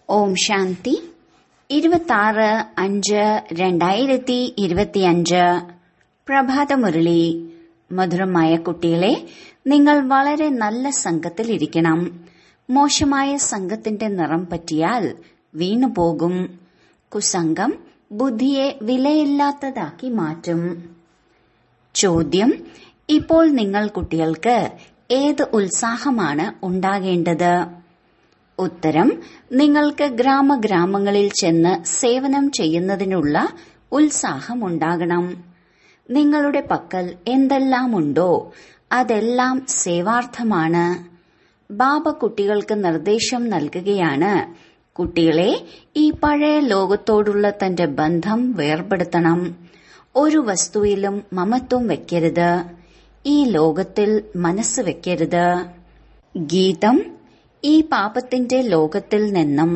ഓം ശാന്തി ഇരുപത്തിയാറ് അഞ്ച് രണ്ടായിരത്തി ഇരുപത്തിയഞ്ച് പ്രഭാതമുരളി മധുരമായ കുട്ടികളെ നിങ്ങൾ വളരെ നല്ല സംഘത്തിലിരിക്കണം മോശമായ സംഘത്തിന്റെ നിറം പറ്റിയാൽ വീണുപോകും കുസംഗം ബുദ്ധിയെ വിലയില്ലാത്തതാക്കി മാറ്റും ചോദ്യം ഇപ്പോൾ നിങ്ങൾ കുട്ടികൾക്ക് ഏത് ഉത്സാഹമാണ് ഉണ്ടാകേണ്ടത് ഉത്തരം നിങ്ങൾക്ക് ഗ്രാമഗ്രാമങ്ങളിൽ ചെന്ന് സേവനം ചെയ്യുന്നതിനുള്ള ഉത്സാഹമുണ്ടാകണം നിങ്ങളുടെ പക്കൽ എന്തെല്ലാമുണ്ടോ അതെല്ലാം സേവാർത്ഥമാണ് ബാബ കുട്ടികൾക്ക് നിർദ്ദേശം നൽകുകയാണ് കുട്ടികളെ ഈ പഴയ ലോകത്തോടുള്ള തന്റെ ബന്ധം വേർപെടുത്തണം ഒരു വസ്തുവിലും മമത്വം വെക്കരുത് ഈ ലോകത്തിൽ മനസ്സ് വെക്കരുത് ഗീതം ഈ പാപത്തിന്റെ ലോകത്തിൽ നിന്നും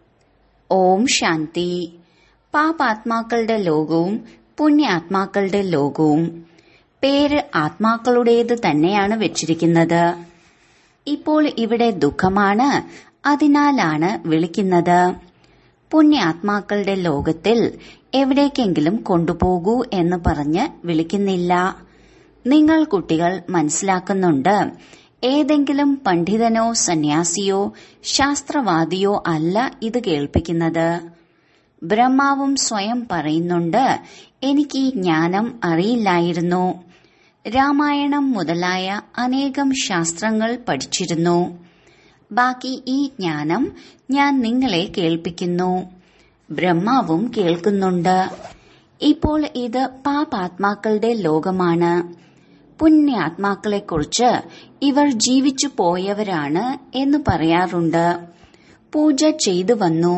ഓം ശാന്തി പാപാത്മാക്കളുടെ ലോകവും പുണ്യാത്മാക്കളുടെ ലോകവും പേര് ആത്മാക്കളുടേത് തന്നെയാണ് വെച്ചിരിക്കുന്നത് ഇപ്പോൾ ഇവിടെ ദുഃഖമാണ് അതിനാലാണ് വിളിക്കുന്നത് പുണ്യാത്മാക്കളുടെ ലോകത്തിൽ എവിടേക്കെങ്കിലും കൊണ്ടുപോകൂ എന്ന് പറഞ്ഞ് വിളിക്കുന്നില്ല നിങ്ങൾ കുട്ടികൾ മനസ്സിലാക്കുന്നുണ്ട് ഏതെങ്കിലും പണ്ഡിതനോ സന്യാസിയോ ശാസ്ത്രവാദിയോ അല്ല ഇത് കേൾപ്പിക്കുന്നത് ബ്രഹ്മാവും സ്വയം പറയുന്നുണ്ട് എനിക്ക് ഈ ജ്ഞാനം അറിയില്ലായിരുന്നു രാമായണം മുതലായ അനേകം ശാസ്ത്രങ്ങൾ പഠിച്ചിരുന്നു ബാക്കി ഈ ജ്ഞാനം ഞാൻ നിങ്ങളെ കേൾപ്പിക്കുന്നു ബ്രഹ്മാവും കേൾക്കുന്നുണ്ട് ഇപ്പോൾ ഇത് പാപാത്മാക്കളുടെ ലോകമാണ് പുണ്യാത്മാക്കളെക്കുറിച്ച് ഇവർ ജീവിച്ചു പോയവരാണ് എന്ന് പറയാറുണ്ട് പൂജ ചെയ്തു വന്നു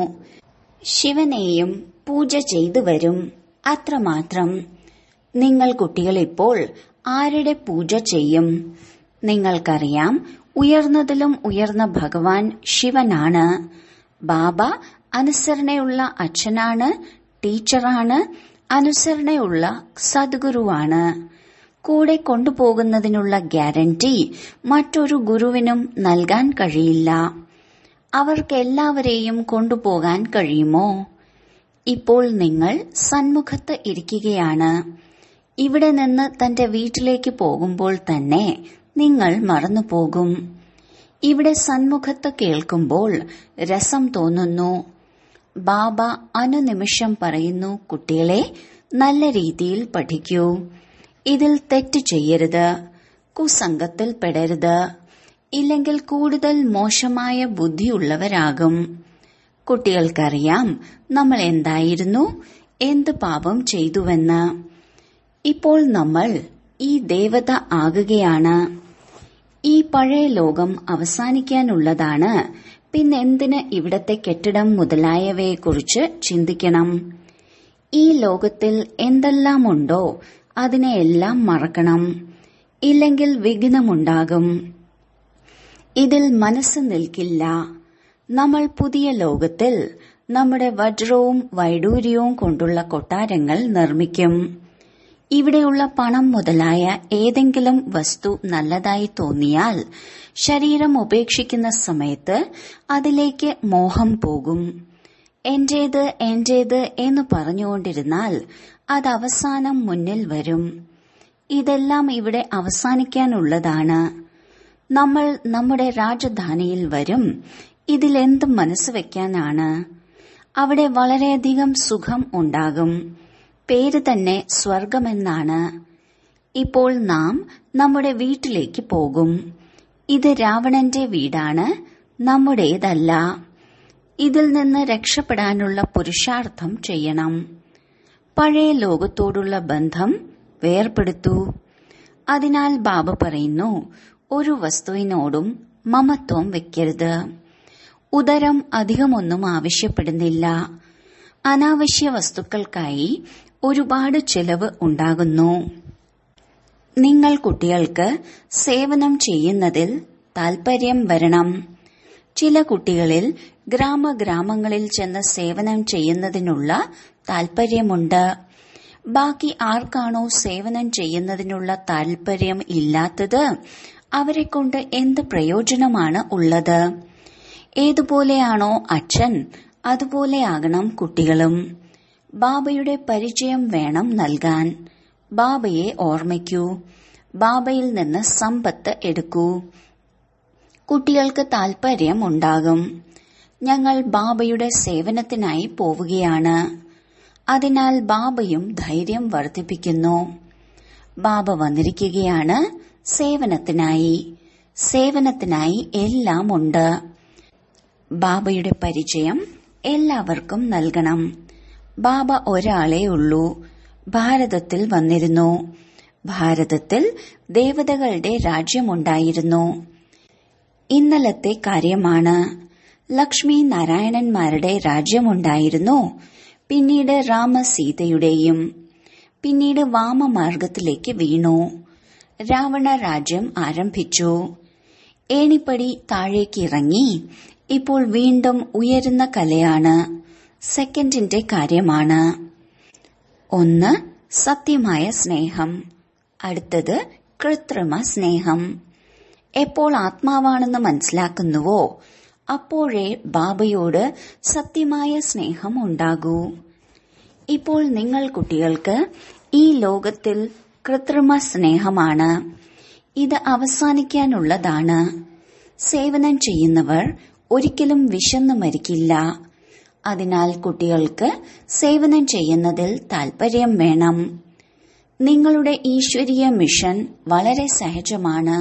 ശിവനെയും പൂജ ചെയ്തു വരും അത്രമാത്രം നിങ്ങൾ കുട്ടികൾ ഇപ്പോൾ ആരുടെ പൂജ ചെയ്യും നിങ്ങൾക്കറിയാം ഉയർന്നതിലും ഉയർന്ന ഭഗവാൻ ശിവനാണ് ബാബ അനുസരണയുള്ള അച്ഛനാണ് ടീച്ചറാണ് അനുസരണയുള്ള സദ്ഗുരുവാണ് കൂടെ കൊണ്ടുപോകുന്നതിനുള്ള ഗ്യാരണ്ടി മറ്റൊരു ഗുരുവിനും നൽകാൻ കഴിയില്ല അവർക്കെല്ലാവരെയും കൊണ്ടുപോകാൻ കഴിയുമോ ഇപ്പോൾ നിങ്ങൾ സന്മുഖത്ത് ഇരിക്കുകയാണ് ഇവിടെ നിന്ന് തന്റെ വീട്ടിലേക്ക് പോകുമ്പോൾ തന്നെ നിങ്ങൾ മറന്നുപോകും ഇവിടെ സന്മുഖത്ത് കേൾക്കുമ്പോൾ രസം തോന്നുന്നു ബാബ അനുനിമിഷം പറയുന്നു കുട്ടികളെ നല്ല രീതിയിൽ പഠിക്കൂ ഇതിൽ തെറ്റ് ചെയ്യരുത് കുസംഗത്തിൽ പെടരുത് ഇല്ലെങ്കിൽ കൂടുതൽ മോശമായ ബുദ്ധിയുള്ളവരാകും കുട്ടികൾക്കറിയാം നമ്മൾ എന്തായിരുന്നു എന്ത് പാപം ചെയ്തുവെന്ന് ഇപ്പോൾ നമ്മൾ ഈ ദേവത ആകുകയാണ് ഈ പഴയ ലോകം അവസാനിക്കാനുള്ളതാണ് പിന്നെന്തിന് ഇവിടത്തെ കെട്ടിടം മുതലായവയെക്കുറിച്ച് ചിന്തിക്കണം ഈ ലോകത്തിൽ എന്തെല്ലാമുണ്ടോ അതിനെയെല്ലാം മറക്കണം ഇല്ലെങ്കിൽ വിഘ്നമുണ്ടാകും ഇതിൽ മനസ്സ് നിൽക്കില്ല നമ്മൾ പുതിയ ലോകത്തിൽ നമ്മുടെ വജ്രവും വൈഡൂര്യവും കൊണ്ടുള്ള കൊട്ടാരങ്ങൾ നിർമ്മിക്കും ഇവിടെയുള്ള പണം മുതലായ ഏതെങ്കിലും വസ്തു നല്ലതായി തോന്നിയാൽ ശരീരം ഉപേക്ഷിക്കുന്ന സമയത്ത് അതിലേക്ക് മോഹം പോകും എന്റേത് എന്റേത് എന്ന് പറഞ്ഞുകൊണ്ടിരുന്നാൽ അത് അവസാനം മുന്നിൽ വരും ഇതെല്ലാം ഇവിടെ അവസാനിക്കാനുള്ളതാണ് നമ്മൾ നമ്മുടെ രാജധാനിയിൽ വരും ഇതിലെന്ത് മനസ്സ് വെക്കാനാണ് അവിടെ വളരെയധികം സുഖം ഉണ്ടാകും പേര് തന്നെ സ്വർഗമെന്നാണ് ഇപ്പോൾ നാം നമ്മുടെ വീട്ടിലേക്ക് പോകും ഇത് രാവണന്റെ വീടാണ് നമ്മുടേതല്ല ഇതിൽ നിന്ന് രക്ഷപ്പെടാനുള്ള പുരുഷാർത്ഥം ചെയ്യണം പഴയ ലോകത്തോടുള്ള ബന്ധം വേർപെടുത്തൂ അതിനാൽ ബാബ പറയുന്നു ഒരു വസ്തുവിനോടും മമത്വം വെക്കരുത് ഉദരം അധികമൊന്നും ആവശ്യപ്പെടുന്നില്ല അനാവശ്യ വസ്തുക്കൾക്കായി ഒരുപാട് ചെലവ് ഉണ്ടാകുന്നു നിങ്ങൾ കുട്ടികൾക്ക് സേവനം ചെയ്യുന്നതിൽ താൽപര്യം വരണം ചില കുട്ടികളിൽ ഗ്രാമഗ്രാമങ്ങളിൽ ചെന്ന് സേവനം ചെയ്യുന്നതിനുള്ള താൽപര്യമുണ്ട് ബാക്കി ആർക്കാണോ സേവനം ചെയ്യുന്നതിനുള്ള താൽപര്യം ഇല്ലാത്തത് അവരെ കൊണ്ട് എന്ത് പ്രയോജനമാണ് ഉള്ളത് ഏതുപോലെയാണോ അച്ഛൻ അതുപോലെയാകണം കുട്ടികളും ബാബയുടെ പരിചയം വേണം നൽകാൻ ബാബയെ ഓർമ്മിക്കൂ ബാബയിൽ നിന്ന് സമ്പത്ത് എടുക്കൂ കുട്ടികൾക്ക് താൽപര്യം ഉണ്ടാകും ഞങ്ങൾ ബാബയുടെ സേവനത്തിനായി പോവുകയാണ് അതിനാൽ ബാബയും ധൈര്യം വർദ്ധിപ്പിക്കുന്നു ബാബ വന്നിരിക്കുകയാണ് സേവനത്തിനായി സേവനത്തിനായി എല്ലാം ഉണ്ട് ബാബയുടെ പരിചയം എല്ലാവർക്കും നൽകണം ബാബ ഒരാളേ ഉള്ളൂ ഭാരതത്തിൽ വന്നിരുന്നു ഭാരതത്തിൽ ദേവതകളുടെ രാജ്യമുണ്ടായിരുന്നു ഇന്നലത്തെ കാര്യമാണ് ലക്ഷ്മി നാരായണന്മാരുടെ രാജ്യമുണ്ടായിരുന്നു പിന്നീട് രാമസീതയുടെയും പിന്നീട് വാമമാർഗത്തിലേക്ക് വീണു രാവണ രാജ്യം ആരംഭിച്ചു ഏണിപ്പടി താഴേക്ക് ഇറങ്ങി ഇപ്പോൾ വീണ്ടും ഉയരുന്ന കലയാണ് സെക്കൻഡിന്റെ കാര്യമാണ് ഒന്ന് സത്യമായ സ്നേഹം അടുത്തത് കൃത്രിമ സ്നേഹം എപ്പോൾ ആത്മാവാണെന്ന് മനസ്സിലാക്കുന്നുവോ അപ്പോഴേ ബാബയോട് സത്യമായ സ്നേഹം ഉണ്ടാകൂ ഇപ്പോൾ നിങ്ങൾ കുട്ടികൾക്ക് ഈ ലോകത്തിൽ കൃത്രിമ സ്നേഹമാണ് ഇത് അവസാനിക്കാനുള്ളതാണ് സേവനം ചെയ്യുന്നവർ ഒരിക്കലും വിശന്നു മരിക്കില്ല അതിനാൽ കുട്ടികൾക്ക് സേവനം ചെയ്യുന്നതിൽ താൽപര്യം വേണം നിങ്ങളുടെ ഈശ്വരീയ മിഷൻ വളരെ സഹജമാണ്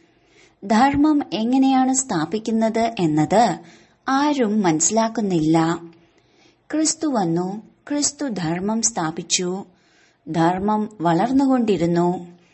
ധർമ്മം എങ്ങനെയാണ് സ്ഥാപിക്കുന്നത് എന്നത് ആരും മനസ്സിലാക്കുന്നില്ല ക്രിസ്തു വന്നു ക്രിസ്തു ധർമ്മം സ്ഥാപിച്ചു ധർമ്മം വളർന്നുകൊണ്ടിരുന്നു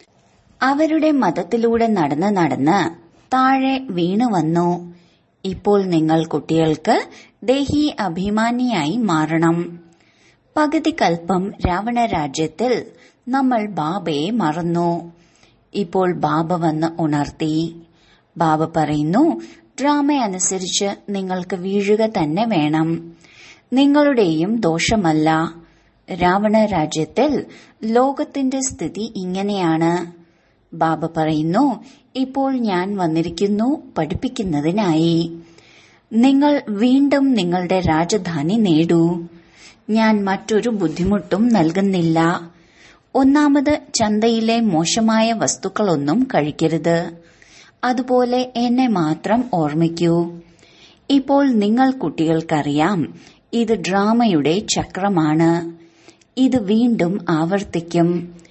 അവരുടെ മതത്തിലൂടെ നടന്ന് നടന്ന് താഴെ വീണു വന്നു ഇപ്പോൾ നിങ്ങൾ കുട്ടികൾക്ക് ദേഹി അഭിമാനിയായി മാറണം പകുതി കൽപ്പം രാവണ രാജ്യത്തിൽ നമ്മൾ ബാബയെ മറന്നു ഇപ്പോൾ ബാബ വന്ന് ഉണർത്തി ബാബ പറയുന്നു ഡ്രാമ അനുസരിച്ച് നിങ്ങൾക്ക് വീഴുക തന്നെ വേണം നിങ്ങളുടെയും ദോഷമല്ല രാവണ രാജ്യത്തിൽ ലോകത്തിന്റെ സ്ഥിതി ഇങ്ങനെയാണ് ബാബ പറയുന്നു ഇപ്പോൾ ഞാൻ വന്നിരിക്കുന്നു പഠിപ്പിക്കുന്നതിനായി നിങ്ങൾ വീണ്ടും നിങ്ങളുടെ രാജധാനി നേടൂ ഞാൻ മറ്റൊരു ബുദ്ധിമുട്ടും നൽകുന്നില്ല ഒന്നാമത് ചന്തയിലെ മോശമായ വസ്തുക്കളൊന്നും കഴിക്കരുത് അതുപോലെ എന്നെ മാത്രം ഓർമ്മിക്കൂ ഇപ്പോൾ നിങ്ങൾ കുട്ടികൾക്കറിയാം ഇത് ഡ്രാമയുടെ ചക്രമാണ് ഇത് വീണ്ടും ആവർത്തിക്കും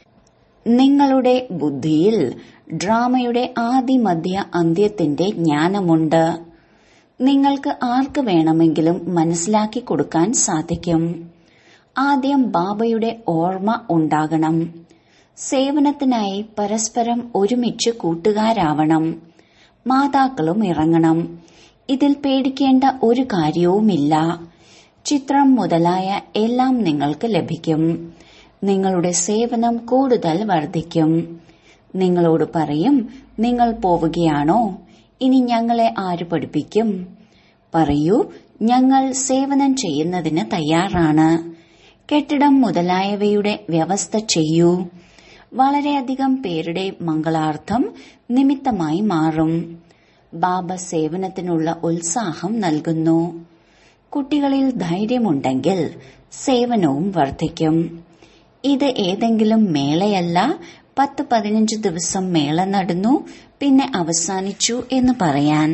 നിങ്ങളുടെ ബുദ്ധിയിൽ ഡ്രാമയുടെ ആദിമധ്യ അന്ത്യത്തിന്റെ ജ്ഞാനമുണ്ട് നിങ്ങൾക്ക് ആർക്ക് വേണമെങ്കിലും മനസ്സിലാക്കി കൊടുക്കാൻ സാധിക്കും ആദ്യം ബാബയുടെ ഓർമ്മ ഉണ്ടാകണം സേവനത്തിനായി പരസ്പരം ഒരുമിച്ച് കൂട്ടുകാരാവണം മാതാക്കളും ഇറങ്ങണം ഇതിൽ പേടിക്കേണ്ട ഒരു കാര്യവുമില്ല ചിത്രം മുതലായ എല്ലാം നിങ്ങൾക്ക് ലഭിക്കും നിങ്ങളുടെ സേവനം കൂടുതൽ വർദ്ധിക്കും നിങ്ങളോട് പറയും നിങ്ങൾ പോവുകയാണോ ഇനി ഞങ്ങളെ ആര് പഠിപ്പിക്കും പറയൂ ഞങ്ങൾ സേവനം ചെയ്യുന്നതിന് തയ്യാറാണ് കെട്ടിടം മുതലായവയുടെ വ്യവസ്ഥ ചെയ്യൂ വളരെയധികം പേരുടെ മംഗളാർത്ഥം നിമിത്തമായി മാറും ബാബ സേവനത്തിനുള്ള ഉത്സാഹം നൽകുന്നു കുട്ടികളിൽ ധൈര്യമുണ്ടെങ്കിൽ സേവനവും വർദ്ധിക്കും ഇത് ഏതെങ്കിലും മേളയല്ല പത്ത് പതിനഞ്ച് ദിവസം മേള നടന്നു പിന്നെ അവസാനിച്ചു എന്ന് പറയാൻ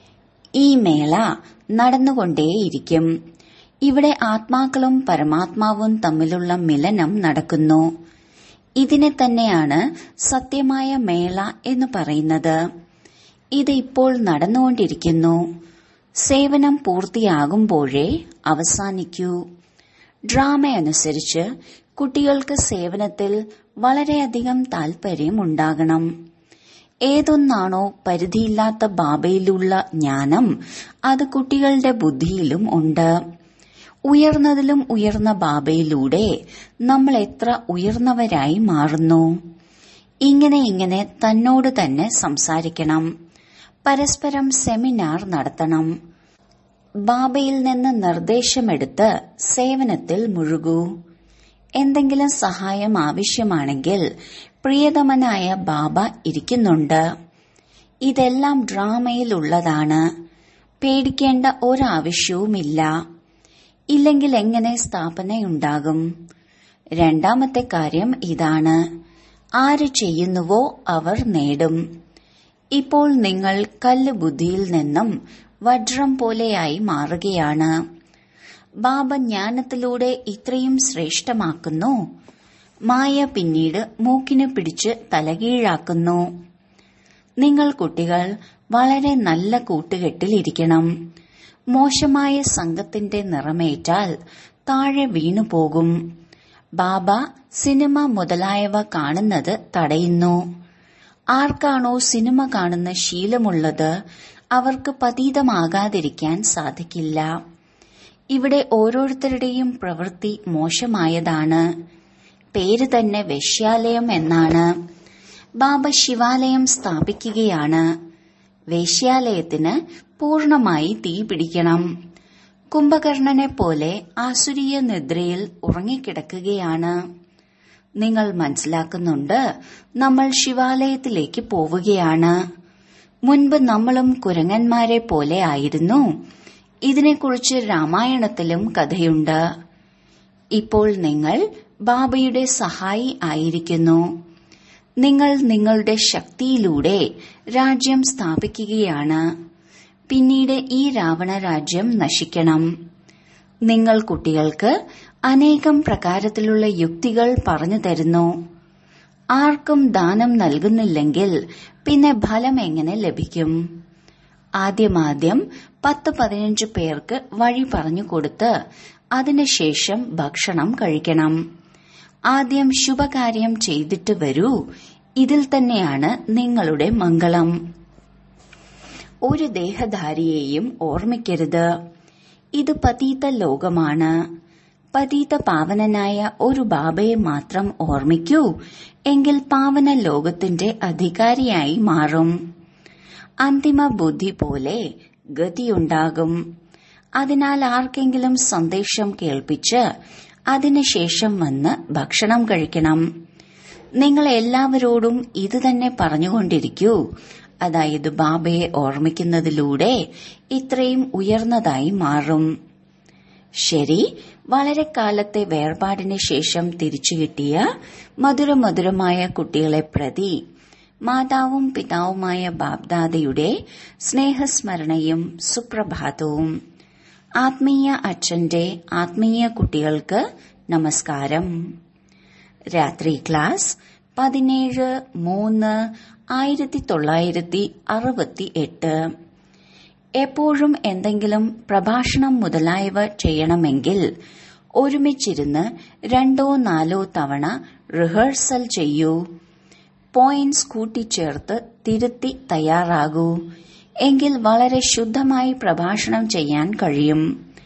ഈ മേള നടന്നുകൊണ്ടേയിരിക്കും ഇവിടെ ആത്മാക്കളും പരമാത്മാവും തമ്മിലുള്ള മിലനം നടക്കുന്നു ഇതിനെ തന്നെയാണ് സത്യമായ മേള എന്ന് പറയുന്നത് ഇത് ഇപ്പോൾ നടന്നുകൊണ്ടിരിക്കുന്നു സേവനം പൂർത്തിയാകുമ്പോഴേ അവസാനിക്കൂ ഡ്രാമ അനുസരിച്ച് കുട്ടികൾക്ക് സേവനത്തിൽ വളരെയധികം താൽപര്യം ഉണ്ടാകണം ഏതൊന്നാണോ പരിധിയില്ലാത്ത ബാബയിലുള്ള ജ്ഞാനം അത് കുട്ടികളുടെ ബുദ്ധിയിലും ഉണ്ട് ഉയർന്നതിലും ഉയർന്ന ബാബയിലൂടെ നമ്മൾ എത്ര ഉയർന്നവരായി മാറുന്നു ഇങ്ങനെ ഇങ്ങനെ തന്നോട് തന്നെ സംസാരിക്കണം പരസ്പരം സെമിനാർ നടത്തണം ബാബയിൽ നിന്ന് നിർദ്ദേശമെടുത്ത് സേവനത്തിൽ മുഴുകൂ എന്തെങ്കിലും സഹായം ആവശ്യമാണെങ്കിൽ പ്രിയതമനായ ബാബ ഇരിക്കുന്നുണ്ട് ഇതെല്ലാം ഡ്രാമയിലുള്ളതാണ് പേടിക്കേണ്ട ഒരാവശ്യവുമില്ല ഇല്ലെങ്കിൽ എങ്ങനെ സ്ഥാപനയുണ്ടാകും രണ്ടാമത്തെ കാര്യം ഇതാണ് ആര് ചെയ്യുന്നുവോ അവർ നേടും ഇപ്പോൾ നിങ്ങൾ കല്ല് ബുദ്ധിയിൽ നിന്നും വജ്രം പോലെയായി മാറുകയാണ് ബാബ ജ്ഞാനത്തിലൂടെ ഇത്രയും ശ്രേഷ്ഠമാക്കുന്നു മായ പിന്നീട് മൂക്കിന് പിടിച്ച് തലകീഴാക്കുന്നു നിങ്ങൾ കുട്ടികൾ വളരെ നല്ല കൂട്ടുകെട്ടിലിരിക്കണം മോശമായ സംഘത്തിന്റെ നിറമേറ്റാൽ താഴെ വീണുപോകും ബാബ സിനിമ മുതലായവ കാണുന്നത് തടയുന്നു ആർക്കാണോ സിനിമ കാണുന്ന ശീലമുള്ളത് അവർക്ക് പതീതമാകാതിരിക്കാൻ സാധിക്കില്ല ഇവിടെ ഓരോരുത്തരുടെയും പ്രവൃത്തി മോശമായതാണ് പേര് തന്നെ വേശ്യാലയം എന്നാണ് ബാബ ശിവാലയം സ്ഥാപിക്കുകയാണ് വേശ്യാലയത്തിന് പൂർണമായി തീ പിടിക്കണം കുംഭകർണനെ പോലെ ആസുരീയ നിദ്രയിൽ ഉറങ്ങിക്കിടക്കുകയാണ് നിങ്ങൾ മനസ്സിലാക്കുന്നുണ്ട് നമ്മൾ ശിവാലയത്തിലേക്ക് പോവുകയാണ് മുൻപ് നമ്മളും കുരങ്ങന്മാരെ പോലെ ആയിരുന്നു ഇതിനെക്കുറിച്ച് രാമായണത്തിലും കഥയുണ്ട് ഇപ്പോൾ നിങ്ങൾ ബാബയുടെ സഹായി ആയിരിക്കുന്നു നിങ്ങൾ നിങ്ങളുടെ ശക്തിയിലൂടെ രാജ്യം സ്ഥാപിക്കുകയാണ് പിന്നീട് ഈ രാവണ രാജ്യം നശിക്കണം നിങ്ങൾ കുട്ടികൾക്ക് അനേകം പ്രകാരത്തിലുള്ള യുക്തികൾ പറഞ്ഞു തരുന്നു ആർക്കും ദാനം നൽകുന്നില്ലെങ്കിൽ പിന്നെ ഫലം എങ്ങനെ ലഭിക്കും ആദ്യമാദ്യം പത്ത് പതിനഞ്ച് പേർക്ക് വഴി പറഞ്ഞു കൊടുത്ത് അതിനുശേഷം ഭക്ഷണം കഴിക്കണം ആദ്യം ശുഭകാര്യം ചെയ്തിട്ട് വരൂ ഇതിൽ തന്നെയാണ് നിങ്ങളുടെ മംഗളം ഒരു ദേഹധാരിയെയും ഓർമ്മിക്കരുത് ഇത് പതീത ലോകമാണ് പതീത പാവനനായ ഒരു ബാബയെ മാത്രം ഓർമ്മിക്കൂ എങ്കിൽ പാവന ലോകത്തിന്റെ അധികാരിയായി മാറും അന്തിമ ബുദ്ധി പോലെ ഗതിയുണ്ടാകും അതിനാൽ ആർക്കെങ്കിലും സന്ദേശം കേൾപ്പിച്ച് അതിനുശേഷം വന്ന് ഭക്ഷണം കഴിക്കണം നിങ്ങൾ എല്ലാവരോടും ഇത് തന്നെ പറഞ്ഞുകൊണ്ടിരിക്കൂ അതായത് ബാബയെ ഓർമ്മിക്കുന്നതിലൂടെ ഇത്രയും ഉയർന്നതായി മാറും ശരി വളരെ കാലത്തെ വേർപാടിന് ശേഷം തിരിച്ചു കിട്ടിയ മധുരമധുരമായ കുട്ടികളെ പ്രതി മാതാവും പിതാവുമായ ബാബ്ദാദയുടെ സ്നേഹസ്മരണയും സുപ്രഭാതവും ആത്മീയ അച്ഛന്റെ ആത്മീയ കുട്ടികൾക്ക് നമസ്കാരം രാത്രി ക്ലാസ് പതിനേഴ് മൂന്ന് ആയിരത്തി തൊള്ളായിരത്തി അറുപത്തി എട്ട് എപ്പോഴും എന്തെങ്കിലും പ്രഭാഷണം മുതലായവ ചെയ്യണമെങ്കിൽ ഒരുമിച്ചിരുന്ന് രണ്ടോ നാലോ തവണ റിഹേഴ്സൽ ചെയ്യൂ പോയിന്റ്സ് കൂട്ടിച്ചേർത്ത് തിരുത്തി തയ്യാറാകൂ എങ്കിൽ വളരെ ശുദ്ധമായി പ്രഭാഷണം ചെയ്യാൻ കഴിയും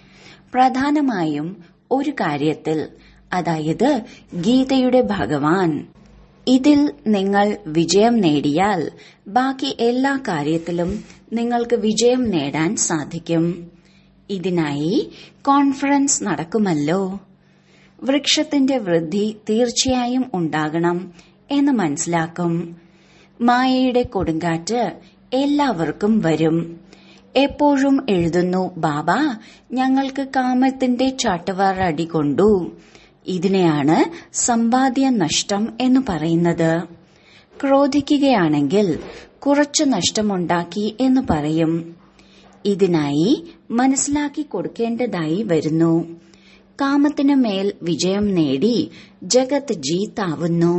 പ്രധാനമായും ഒരു കാര്യത്തിൽ അതായത് ഗീതയുടെ ഭഗവാൻ ഇതിൽ നിങ്ങൾ വിജയം നേടിയാൽ ബാക്കി എല്ലാ കാര്യത്തിലും നിങ്ങൾക്ക് വിജയം നേടാൻ സാധിക്കും ഇതിനായി കോൺഫറൻസ് നടക്കുമല്ലോ വൃക്ഷത്തിന്റെ വൃദ്ധി തീർച്ചയായും ഉണ്ടാകണം എന്ന് മനസ്സിലാക്കും മായയുടെ കൊടുങ്കാറ്റ് എല്ലാവർക്കും വരും എപ്പോഴും എഴുതുന്നു ബാബ ഞങ്ങൾക്ക് കാമത്തിന്റെ ചാട്ടുവാർ അടി കൊണ്ടു ഇതിനെയാണ് സമ്പാദ്യ നഷ്ടം എന്ന് പറയുന്നത് ക്രോധിക്കുകയാണെങ്കിൽ കുറച്ചു നഷ്ടമുണ്ടാക്കി എന്ന് പറയും ഇതിനായി മനസ്സിലാക്കി കൊടുക്കേണ്ടതായി വരുന്നു കാമത്തിനു മേൽ വിജയം നേടി ജഗത് ജീത്താവുന്നു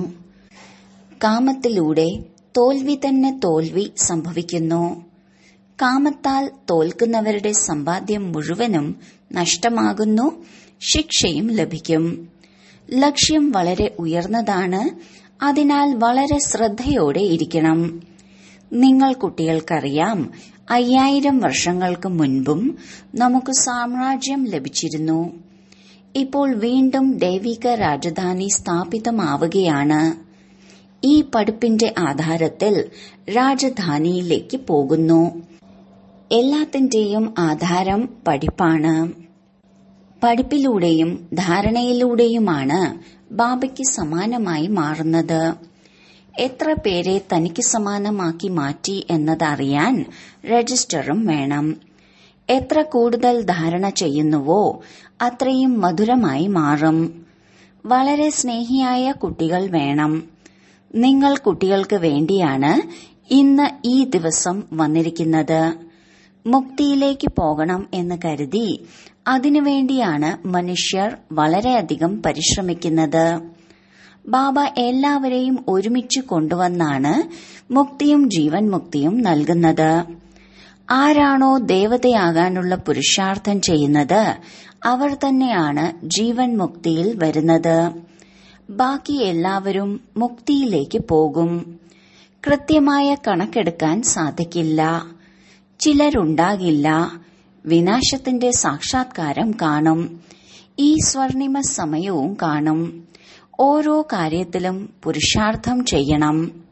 കാമത്തിലൂടെ തോൽവി തന്നെ തോൽവി സംഭവിക്കുന്നു കാമത്താൽ തോൽക്കുന്നവരുടെ സമ്പാദ്യം മുഴുവനും നഷ്ടമാകുന്നു ശിക്ഷയും ലഭിക്കും ലക്ഷ്യം വളരെ ഉയർന്നതാണ് അതിനാൽ വളരെ ശ്രദ്ധയോടെ ഇരിക്കണം നിങ്ങൾ കുട്ടികൾക്കറിയാം അയ്യായിരം വർഷങ്ങൾക്ക് മുൻപും നമുക്ക് സാമ്രാജ്യം ലഭിച്ചിരുന്നു ഇപ്പോൾ വീണ്ടും ദൈവിക രാജധാനി സ്ഥാപിതമാവുകയാണ് ഈ പഠിപ്പിന്റെ ആധാരത്തിൽ രാജധാനിയിലേക്ക് പോകുന്നു എല്ലാത്തിന്റെയും ആധാരം പഠിപ്പാണ് പഠിപ്പിലൂടെയും ധാരണയിലൂടെയുമാണ് ബാബയ്ക്ക് സമാനമായി മാറുന്നത് എത്ര പേരെ തനിക്ക് സമാനമാക്കി മാറ്റി എന്നതറിയാൻ രജിസ്റ്ററും വേണം എത്ര കൂടുതൽ ധാരണ ചെയ്യുന്നുവോ അത്രയും മധുരമായി മാറും വളരെ സ്നേഹിയായ കുട്ടികൾ വേണം നിങ്ങൾ കുട്ടികൾക്ക് വേണ്ടിയാണ് ഇന്ന് ഈ ദിവസം വന്നിരിക്കുന്നത് മുക്തിയിലേക്ക് പോകണം എന്ന് കരുതി അതിനുവേണ്ടിയാണ് മനുഷ്യർ വളരെയധികം പരിശ്രമിക്കുന്നത് ബാബ എല്ലാവരെയും ഒരുമിച്ച് കൊണ്ടുവന്നാണ് മുക്തിയും ജീവൻ മുക്തിയും നൽകുന്നത് ആരാണോ ദേവതയാകാനുള്ള പുരുഷാർത്ഥം ചെയ്യുന്നത് അവർ തന്നെയാണ് ജീവൻ മുക്തിയിൽ വരുന്നത് ബാക്കി എല്ലാവരും മുക്തിയിലേക്ക് പോകും കൃത്യമായ കണക്കെടുക്കാൻ സാധിക്കില്ല ചിലരുണ്ടാകില്ല വിനാശത്തിന്റെ സാക്ഷാത്കാരം കാണും ഈ സ്വർണിമ സമയവും കാണും ഓരോ കാര്യത്തിലും പുരുഷാർത്ഥം ചെയ്യണം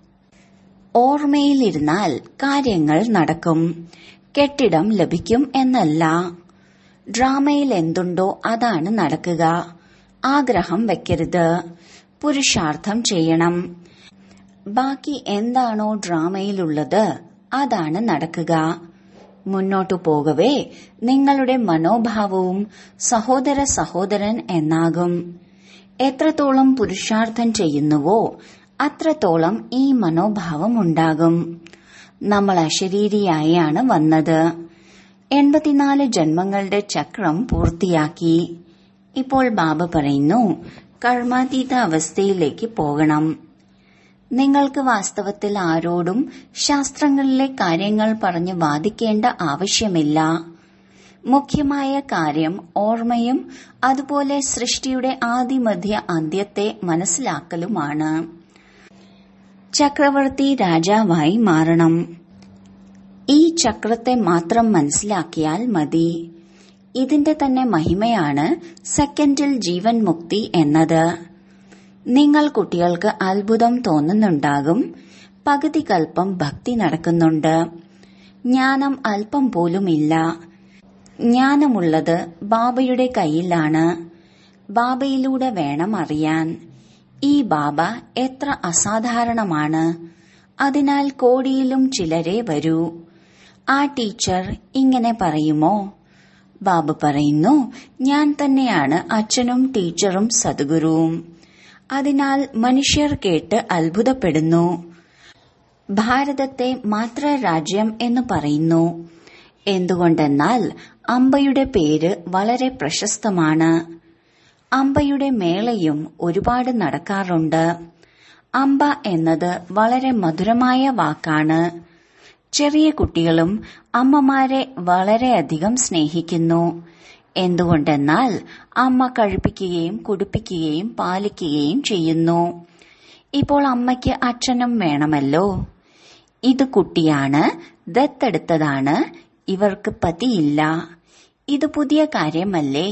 ഓർമ്മയിലിരുന്നാൽ കാര്യങ്ങൾ നടക്കും കെട്ടിടം ലഭിക്കും എന്നല്ല ഡ്രാമയിൽ എന്തുണ്ടോ അതാണ് നടക്കുക ആഗ്രഹം വെക്കരുത് പുരുഷാർത്ഥം ചെയ്യണം ബാക്കി എന്താണോ ഡ്രാമയിലുള്ളത് അതാണ് നടക്കുക മുന്നോട്ടു പോകവേ നിങ്ങളുടെ മനോഭാവവും സഹോദര സഹോദരൻ എന്നാകും എത്രത്തോളം പുരുഷാർത്ഥം ചെയ്യുന്നുവോ അത്രത്തോളം ഈ മനോഭാവം ഉണ്ടാകും നമ്മൾ അശരീരിയായാണ് വന്നത് എൺപത്തിനാല് ജന്മങ്ങളുടെ ചക്രം പൂർത്തിയാക്കി ഇപ്പോൾ ബാബ പറയുന്നു കർമാതീത അവസ്ഥയിലേക്ക് പോകണം നിങ്ങൾക്ക് വാസ്തവത്തിൽ ആരോടും ശാസ്ത്രങ്ങളിലെ കാര്യങ്ങൾ പറഞ്ഞ് വാദിക്കേണ്ട ആവശ്യമില്ല മുഖ്യമായ കാര്യം ഓർമ്മയും അതുപോലെ സൃഷ്ടിയുടെ ആദിമധ്യ അന്ത്യത്തെ മനസ്സിലാക്കലുമാണ് ചക്രവർത്തി രാജാവായി മാറണം ഈ ചക്രത്തെ മാത്രം മനസ്സിലാക്കിയാൽ മതി ഇതിന്റെ തന്നെ മഹിമയാണ് സെക്കൻഡിൽ ജീവൻ മുക്തി എന്നത് നിങ്ങൾ കുട്ടികൾക്ക് അത്ഭുതം തോന്നുന്നുണ്ടാകും പകുതി കൽപ്പം ഭക്തി നടക്കുന്നുണ്ട് ജ്ഞാനം അല്പം പോലുമില്ല ജ്ഞാനമുള്ളത് ബാബയുടെ കയ്യിലാണ് ബാബയിലൂടെ വേണം അറിയാൻ ഈ ബാബ എത്ര അസാധാരണമാണ് അതിനാൽ കോടിയിലും ചിലരെ വരൂ ആ ടീച്ചർ ഇങ്ങനെ പറയുമോ ബാബു പറയുന്നു ഞാൻ തന്നെയാണ് അച്ഛനും ടീച്ചറും സദ്ഗുരുവും അതിനാൽ മനുഷ്യർ കേട്ട് അത്ഭുതപ്പെടുന്നു ഭാരതത്തെ മാത്ര രാജ്യം എന്ന് പറയുന്നു എന്തുകൊണ്ടെന്നാൽ അമ്പയുടെ പേര് വളരെ പ്രശസ്തമാണ് അമ്പയുടെ മേളയും ഒരുപാട് നടക്കാറുണ്ട് അമ്പ എന്നത് വളരെ മധുരമായ വാക്കാണ് ചെറിയ കുട്ടികളും അമ്മമാരെ വളരെയധികം സ്നേഹിക്കുന്നു എന്തുകൊണ്ടെന്നാൽ അമ്മ കഴിപ്പിക്കുകയും കുടിപ്പിക്കുകയും പാലിക്കുകയും ചെയ്യുന്നു ഇപ്പോൾ അമ്മയ്ക്ക് അച്ഛനും വേണമല്ലോ ഇത് കുട്ടിയാണ് ദത്തെടുത്തതാണ് ഇവർക്ക് പതിയില്ല ഇത് പുതിയ കാര്യമല്ലേ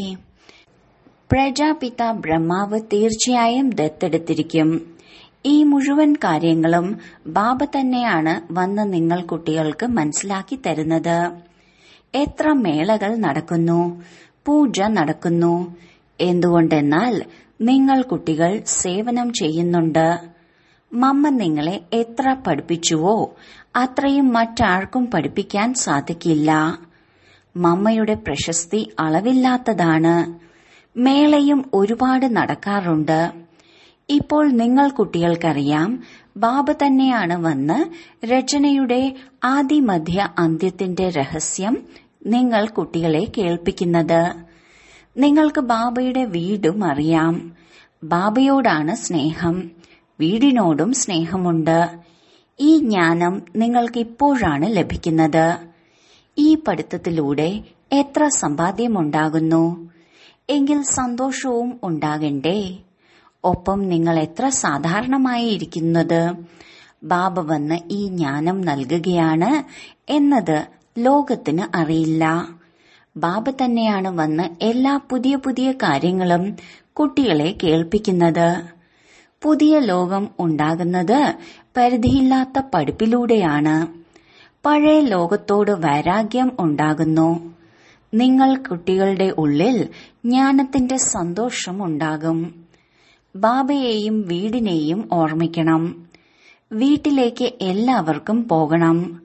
പ്രജാപിത ബ്രഹ്മാവ് തീർച്ചയായും ദത്തെടുത്തിരിക്കും ഈ മുഴുവൻ കാര്യങ്ങളും ബാബ തന്നെയാണ് വന്ന് നിങ്ങൾ കുട്ടികൾക്ക് മനസ്സിലാക്കി തരുന്നത് എത്ര മേളകൾ നടക്കുന്നു പൂജ നടക്കുന്നു എന്തുകൊണ്ടെന്നാൽ നിങ്ങൾ കുട്ടികൾ സേവനം ചെയ്യുന്നുണ്ട് മമ്മ നിങ്ങളെ എത്ര പഠിപ്പിച്ചുവോ അത്രയും മറ്റാർക്കും പഠിപ്പിക്കാൻ സാധിക്കില്ല മമ്മയുടെ പ്രശസ്തി അളവില്ലാത്തതാണ് മേളയും ഒരുപാട് നടക്കാറുണ്ട് ഇപ്പോൾ നിങ്ങൾ കുട്ടികൾക്കറിയാം ബാബ തന്നെയാണ് വന്ന് രചനയുടെ ആദിമധ്യ അന്ത്യത്തിന്റെ രഹസ്യം നിങ്ങൾ കുട്ടികളെ കേൾപ്പിക്കുന്നത് നിങ്ങൾക്ക് ബാബയുടെ വീടും അറിയാം ബാബയോടാണ് സ്നേഹം വീടിനോടും സ്നേഹമുണ്ട് ഈ ജ്ഞാനം നിങ്ങൾക്ക് ഇപ്പോഴാണ് ലഭിക്കുന്നത് ഈ പഠിത്തത്തിലൂടെ എത്ര സമ്പാദ്യമുണ്ടാകുന്നു എങ്കിൽ സന്തോഷവും ഉണ്ടാകണ്ടേ ഒപ്പം നിങ്ങൾ എത്ര സാധാരണമായി ഇരിക്കുന്നത് ബാബ വന്ന് ഈ ജ്ഞാനം നൽകുകയാണ് എന്നത് ലോകത്തിന് അറിയില്ല ബാബ തന്നെയാണ് വന്ന് എല്ലാ പുതിയ പുതിയ കാര്യങ്ങളും കുട്ടികളെ കേൾപ്പിക്കുന്നത് പുതിയ ലോകം ഉണ്ടാകുന്നത് പരിധിയില്ലാത്ത പഠിപ്പിലൂടെയാണ് പഴയ ലോകത്തോട് വൈരാഗ്യം ഉണ്ടാകുന്നു നിങ്ങൾ കുട്ടികളുടെ ഉള്ളിൽ ജ്ഞാനത്തിന്റെ സന്തോഷം ഉണ്ടാകും ബാബയെയും വീടിനെയും ഓർമ്മിക്കണം വീട്ടിലേക്ക് എല്ലാവർക്കും പോകണം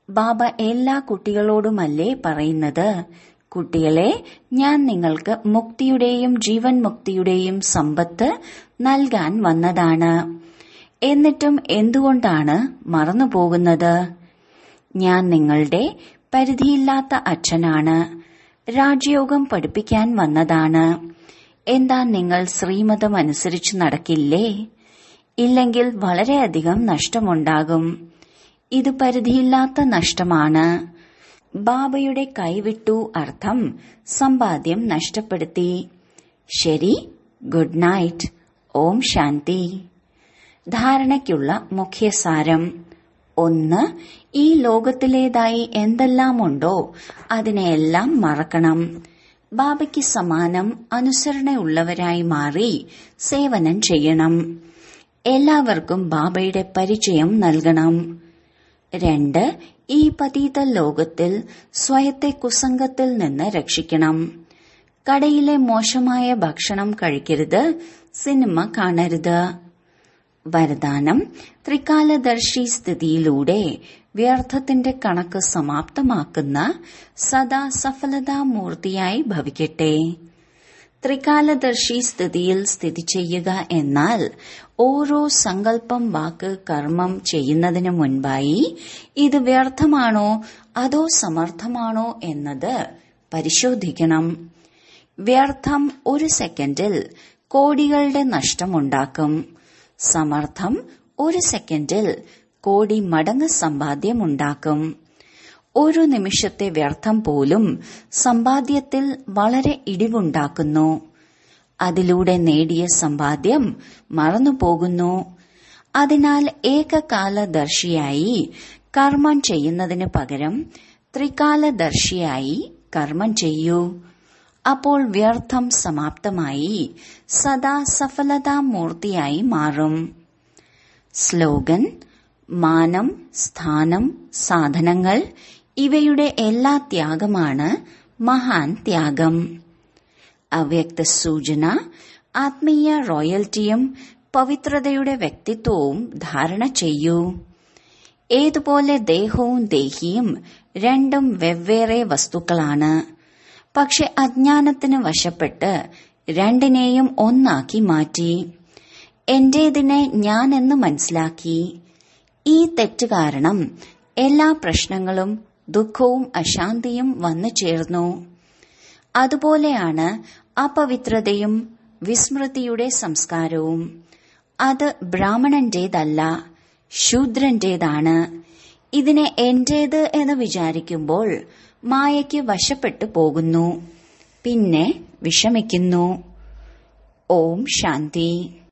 ബാബ എല്ലാ കുട്ടികളോടുമല്ലേ പറയുന്നത് കുട്ടികളെ ഞാൻ നിങ്ങൾക്ക് മുക്തിയുടെയും ജീവൻ മുക്തിയുടെയും സമ്പത്ത് നൽകാൻ വന്നതാണ് എന്നിട്ടും എന്തുകൊണ്ടാണ് മറന്നുപോകുന്നത് ഞാൻ നിങ്ങളുടെ പരിധിയില്ലാത്ത അച്ഛനാണ് രാജയോഗം പഠിപ്പിക്കാൻ വന്നതാണ് എന്താ നിങ്ങൾ ശ്രീമതം അനുസരിച്ച് നടക്കില്ലേ ഇല്ലെങ്കിൽ വളരെയധികം നഷ്ടമുണ്ടാകും ഇത് പരിധിയില്ലാത്ത നഷ്ടമാണ് ബാബയുടെ കൈവിട്ടു അർത്ഥം സമ്പാദ്യം നഷ്ടപ്പെടുത്തി ശരി ഗുഡ് നൈറ്റ് ഓം ശാന്തി ധാരണയ്ക്കുള്ള മുഖ്യസാരം ഒന്ന് ഈ ലോകത്തിലേതായി എന്തെല്ലാമുണ്ടോ അതിനെയെല്ലാം മറക്കണം ബാബയ്ക്ക് സമാനം അനുസരണയുള്ളവരായി മാറി സേവനം ചെയ്യണം എല്ലാവർക്കും ബാബയുടെ പരിചയം നൽകണം രണ്ട് ഈ പതീത ലോകത്തിൽ സ്വയത്തെ കുസംഗത്തിൽ നിന്ന് രക്ഷിക്കണം കടയിലെ മോശമായ ഭക്ഷണം കഴിക്കരുത് സിനിമ കാണരുത് വരദാനം ത്രികാലദർശി സ്ഥിതിയിലൂടെ വ്യർത്ഥത്തിന്റെ കണക്ക് സമാപ്തമാക്കുന്ന സദാ സഫലതാമൂർത്തിയായി ഭവിക്കട്ടെ ത്രികാലദർശി സ്ഥിതിയിൽ സ്ഥിതി ചെയ്യുക എന്നാൽ ഓരോ സങ്കല്പം വാക്ക് കർമ്മം ചെയ്യുന്നതിന് മുൻപായി ഇത് വ്യർത്ഥമാണോ അതോ സമർത്ഥമാണോ എന്നത് പരിശോധിക്കണം വ്യർത്ഥം ഒരു സെക്കൻഡിൽ കോടികളുടെ നഷ്ടമുണ്ടാക്കും സമർത്ഥം ഒരു സെക്കൻഡിൽ കോടി മടങ്ങ് സമ്പാദ്യമുണ്ടാക്കും ഒരു നിമിഷത്തെ വ്യർത്ഥം പോലും സമ്പാദ്യത്തിൽ വളരെ ഇടിവുണ്ടാക്കുന്നു അതിലൂടെ നേടിയ സമ്പാദ്യം മറന്നുപോകുന്നു അതിനാൽ ഏകകാലദർശിയായി കർമ്മം ചെയ്യുന്നതിന് പകരം ത്രികാലദർശിയായി കർമ്മം ചെയ്യൂ അപ്പോൾ വ്യർത്ഥം സമാപ്തമായി സദാ സഫലതാമൂർത്തിയായി മാറും സ്ലോഗൻ മാനം സ്ഥാനം സാധനങ്ങൾ ഇവയുടെ എല്ലാ ത്യാഗമാണ് മഹാൻ ത്യാഗം അവ്യക്ത സൂചന ആത്മീയ റോയൽറ്റിയും പവിത്രതയുടെ വ്യക്തിത്വവും ധാരണ ചെയ്യൂ ഏതുപോലെ ദേഹവും ദേഹിയും രണ്ടും വെവ്വേറെ വസ്തുക്കളാണ് പക്ഷെ അജ്ഞാനത്തിന് വശപ്പെട്ട് രണ്ടിനെയും ഒന്നാക്കി മാറ്റി എന്റേതിനെ ഞാനെന്ന് മനസ്സിലാക്കി ഈ തെറ്റ് കാരണം എല്ലാ പ്രശ്നങ്ങളും ദുഃഖവും അശാന്തിയും വന്നു ചേർന്നു അതുപോലെയാണ് അപവിത്രതയും വിസ്മൃതിയുടെ സംസ്കാരവും അത് ബ്രാഹ്മണന്റേതല്ല ശൂദ്രന്റേതാണ് ഇതിനെ എന്റേത് എന്ന് വിചാരിക്കുമ്പോൾ മായയ്ക്ക് വശപ്പെട്ടു പോകുന്നു പിന്നെ വിഷമിക്കുന്നു ഓം ശാന്തി